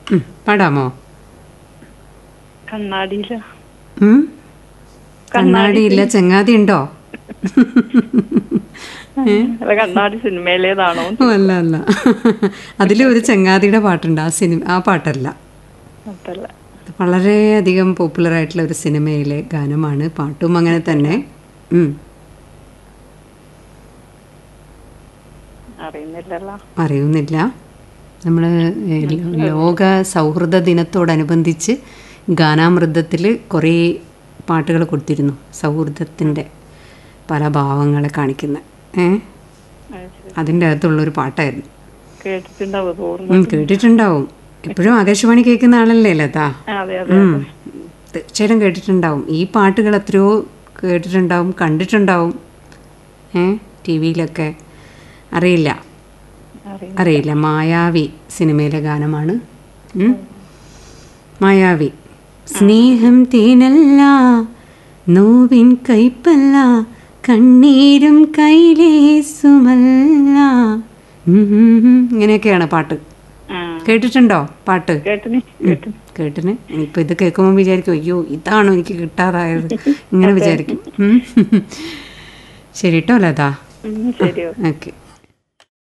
ഉം, പാടാമോ കണ്ണാടിയില ഉം? കണ്ണാടിയില്ല ചങ്ങാതി ഉണ്ടോ അല്ല കണ്ണാടി സിനിമയിലേതാണോ ഓ, അല്ല അല്ല അതിൽ ഒരു ചങ്ങാതിയുടെ പാട്ടുണ്ട് ആ സിനിമ ആ പാട്ടല്ല അതല്ല ഇത് വളരെയധികം പോപ്പുലർ ആയിട്ടുള്ള ഒരു സിനിമയിലെ ഗാനമാണ് പാട്ടും അങ്ങനെ തന്നെ ഉം, അറിയുന്നില്ലല്ലോ അറിയുന്നില്ല നമ്മൾ ലോക സൗഹൃദ ദിനത്തോടനുബന്ധിച്ച് ഗാനാമൃതത്തിൽ കുറേ പാട്ടുകൾ കൊടുത്തിരുന്നു സൗഹൃദത്തിൻ്റെ പല ഭാവങ്ങളെ കാണിക്കുന്ന ഏ അത് ശരി. അതിൻ്റെ അകത്തുള്ളൊരു പാട്ടായിരുന്നു കേട്ടിട്ടുണ്ടാവും തോന്നുന്നു ഉം, കേട്ടിട്ടുണ്ടാവും എപ്പോഴും ആകാശവാണി കേൾക്കുന്ന ആളല്ലേ ലത അതെ അതെ ഉം. തീർച്ചയായിട്ടും കേട്ടിട്ടുണ്ടാവും ഈ പാട്ടുകൾ എത്രയോ കേട്ടിട്ടുണ്ടാവും കണ്ടിട്ടുണ്ടാവും ഏ ടി വിയിലൊക്കെ അറിയില്ല അറിയില്ല അറിയില്ല മായാവി സിനിമയിലെ ഗാനമാണ് ഉം. മായാവി സ്നേഹം തേനല്ല നോവിൻ കൈപ്പല്ല കണ്ണീരും കൈലേസുമല്ല ഉം, ഉം, ഉം. ഇങ്ങനെയൊക്കെയാണ് പാട്ട് ആ കേട്ടിട്ടുണ്ടോ പാട്ട് കേട്ടിന് കേട്ടിന് കേട്ടിന് ഇനിയിപ്പോൾ ഇത് കേൾക്കുമ്പോൾ വിചാരിക്കും അയ്യോ ഇതാണോ എനിക്ക് കിട്ടാതായത് ഇങ്ങനെ വിചാരിക്കും ഉം. ശരി കേട്ടോ ലതാ ഉം, ശരി ഓക്കെ